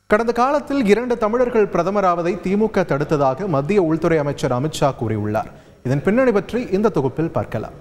கடந்த காலத்தில் இரண்டு தமிழர்கள் பிரதமராவதை திமுக தடுத்ததாக மத்திய உள்துறை அமைச்சர் அமித்ஷா கூறியுள்ளார் இதன் பின்னணி பற்றி இந்த தொகுப்பில் பார்க்கலாம்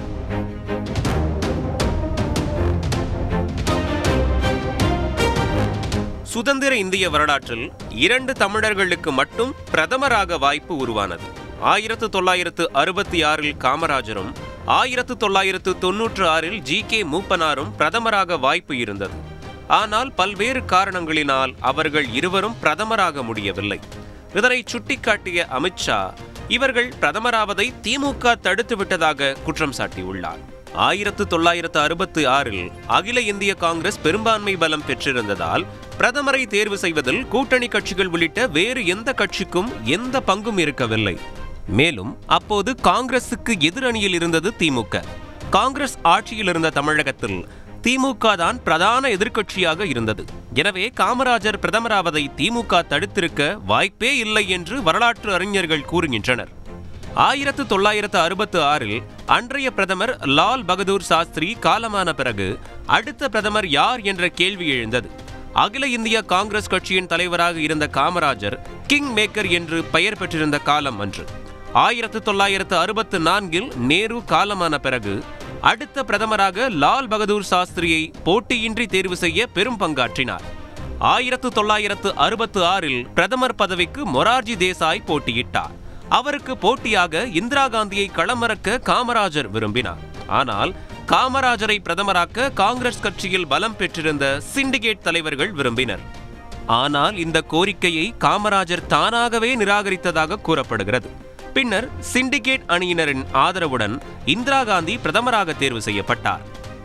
சுதந்திர இந்திய வரலாற்றில் இரண்டு தமிழர்களுக்கு மட்டும் பிரதமராக வாய்ப்பு உருவானது ஆயிரத்து தொள்ளாயிரத்து அறுபத்தி ஆறில் காமராஜரும் ஆயிரத்து தொள்ளாயிரத்து தொன்னூற்று ஆறில் ஜி கே மூப்பனாரும் பிரதமராக வாய்ப்பு இருந்தது ஆனால் பல்வேறு காரணங்களினால் அவர்கள் இருவரும் பிரதமராக முடியவில்லை இதனை சுட்டிக்காட்டிய அமித்ஷா இவர்கள் பிரதமராவதை திமுக தடுத்து விட்டதாக குற்றம் சாட்டியுள்ளார் ஆயிரத்து தொள்ளாயிரத்து அறுபத்தி ஆறில் அகில இந்திய காங்கிரஸ் பெரும்பான்மை பலம் பெற்றிருந்ததால் பிரதமரை தேர்வு செய்வதில் கூட்டணி கட்சிகள் உள்ளிட்ட வேறு எந்த கட்சிக்கும் எந்த பங்கும் இருக்கவில்லை மேலும் அப்போது காங்கிரசுக்கு எதிரணியில் இருந்தது திமுக காங்கிரஸ் ஆட்சியில் இருந்த தமிழகத்தில் திமுக தான் பிரதான எதிர்க்கட்சியாக இருந்தது எனவே காமராஜர் பிரதமராவதை திமுக தடுத்திருக்க வாய்ப்பே இல்லை என்று வரலாற்று அறிஞர்கள் கூறுகின்றனர் ஆயிரத்து தொள்ளாயிரத்து அறுபத்து ஆறில் அன்றைய பிரதமர் லால் பகதூர் சாஸ்திரி காலமான பிறகு அடுத்த பிரதமர் யார் என்ற கேள்வி எழுந்தது அகில இந்திய காங்கிரஸ் கட்சியின் தலைவராக இருந்த காமராஜர் கிங் மேக்கர் என்று பெயர் பெற்றிருந்த காலம் அன்று ஆயிரத்து தொள்ளாயிரத்து அறுபத்து நான்கில் நேரு காலமான பிறகு அடுத்த பிரதமராக லால் பகதூர் சாஸ்திரியை போட்டியின்றி தேர்வு செய்ய பெரும் பங்காற்றினார் ஆயிரத்து தொள்ளாயிரத்து அறுபத்து ஆறில் பிரதமர் பதவிக்கு மொரார்ஜி தேசாய் போட்டியிட்டார் அவருக்கு போட்டியாக இந்திரா காந்தியை களமிறக்க காமராஜர் விரும்பினார் ஆனால் காமராஜரை பிரதமராக்க காங்கிரஸ் கட்சியில் பலம் பெற்றிருந்த சிண்டிகேட் தலைவர்கள் விரும்பினர் ஆனால் இந்த கோரிக்கையை காமராஜர் தானாகவே நிராகரித்ததாக கூறப்படுகிறது பின்னர் சிண்டிகேட் அணியினரின் ஆதரவுடன் இந்திரா காந்தி பிரதமராக தேர்வு செய்யப்பட்டார்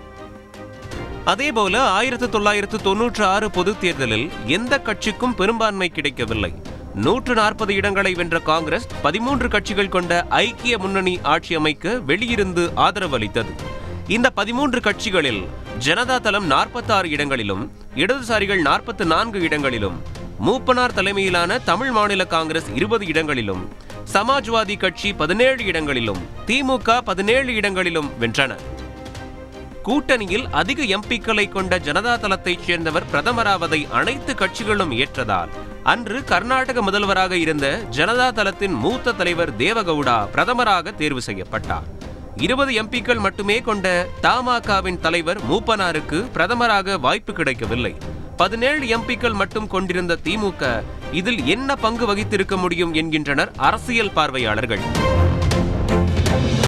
அதேபோல ஆயிரத்து தொள்ளாயிரத்து தொன்னூற்று ஆறு பொதுத் தேர்தலில் எந்த கட்சிக்கும் பெரும்பான்மை கிடைக்கவில்லை நூற்று நாற்பது இடங்களை வென்ற காங்கிரஸ் பதிமூன்று கட்சிகள் கொண்ட ஐக்கிய முன்னணி ஆட்சி அமைக்க வெளியிருந்து ஆதரவு அளித்தது இந்த பதிமூன்று கட்சிகளில் ஜனதா தளம் நாற்பத்தாறு இடங்களிலும் இடதுசாரிகள் நாற்பத்து நான்கு இடங்களிலும் மூப்பனார் தலைமையிலான தமிழ் மாநில காங்கிரஸ் இருபது இடங்களிலும் சமாஜ்வாதி கட்சி பதினேழு இடங்களிலும் திமுக பதினேழு இடங்களிலும் வென்றன கூட்டணியில் அதிக எம்பிக்களை கொண்ட ஜனதா தளத்தைச் சேர்ந்தவர் பிரதமராவதை அனைத்து கட்சிகளும் ஏற்றதால் அன்று கர்நாடக முதல்வராக இருந்த ஜனதா தளத்தின் மூத்த தலைவர் தேவகவுடா பிரதமராக தேர்வு செய்யப்பட்டார் இருபது எம்பிக்கள் மட்டுமே கொண்ட தமாகவின் தலைவர் மூப்பனாருக்கு பிரதமராக வாய்ப்பு கிடைக்கவில்லை பதினேழு எம்பிக்கள் மட்டும் கொண்டிருந்த திமுக இதில் என்ன பங்கு வகித்திருக்க முடியும் என்கின்றனர் அரசியல் பார்வையாளர்கள்